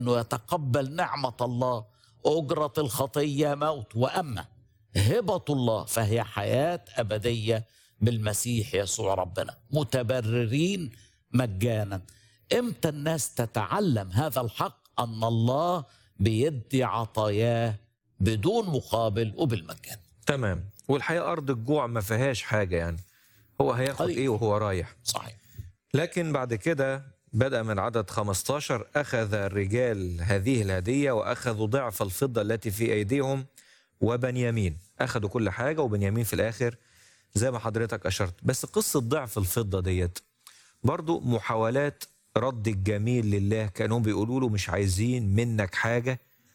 انه يتقبل نعمه الله اجره الخطيه موت واما هبه الله فهي حياه ابديه بالمسيح يسوع ربنا متبررين مجانا امتى الناس تتعلم هذا الحق ان الله بيدي عطاياه بدون مقابل وبالمجان تمام والحقيقه ارض الجوع ما فيهاش حاجه يعني هو هياخد قليل. ايه وهو رايح صحيح لكن بعد كده بدأ من عدد 15 أخذ الرجال هذه الهدية وأخذوا ضعف الفضة التي في أيديهم وبنيامين أخذوا كل حاجة وبنيامين في الآخر زي ما حضرتك أشرت بس قصة ضعف الفضة ديت برضو محاولات رد الجميل لله كانوا بيقولوا له مش عايزين منك حاجة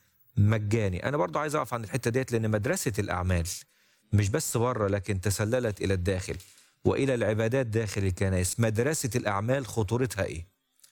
مجاني أنا برضو عايز أقف عن الحتة ديت لأن مدرسة الأعمال مش بس بره لكن تسللت إلى الداخل وإلى العبادات داخل الكنائس مدرسة الأعمال خطورتها إيه؟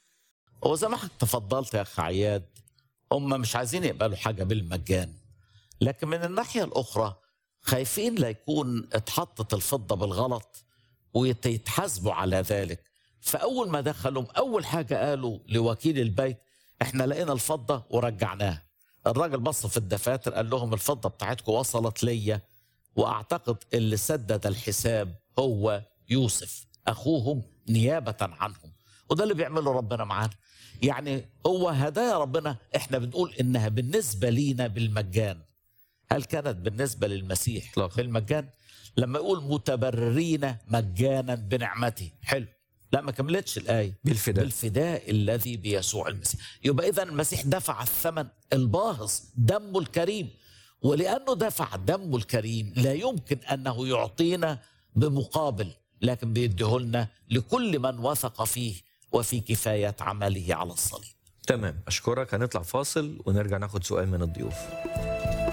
هو زي ما حضرتك تفضلت يا اخ عياد هم مش عايزين يقبلوا حاجه بالمجان لكن من الناحيه الاخرى خايفين لا يكون اتحطت الفضه بالغلط ويتحاسبوا على ذلك فاول ما دخلوا اول حاجه قالوا لوكيل البيت احنا لقينا الفضه ورجعناها الراجل بص في الدفاتر قال لهم الفضه بتاعتكم وصلت ليا واعتقد اللي سدد الحساب هو يوسف اخوهم نيابه عنهم وده اللي بيعمله ربنا معانا يعني هو هدايا ربنا احنا بنقول انها بالنسبه لينا بالمجان هل كانت بالنسبه للمسيح إطلاقاً. بالمجان لما يقول متبررين مجانا بنعمته حلو لا ما كملتش الايه بالفداء بالفداء الذي بيسوع المسيح يبقى اذا المسيح دفع الثمن الباهظ دمه الكريم ولانه دفع دمه الكريم لا يمكن انه يعطينا بمقابل لكن بيديه لنا لكل من وثق فيه وفي كفايه عمله على الصليب تمام أشكرك هنطلع فاصل ونرجع ناخد سؤال من الضيوف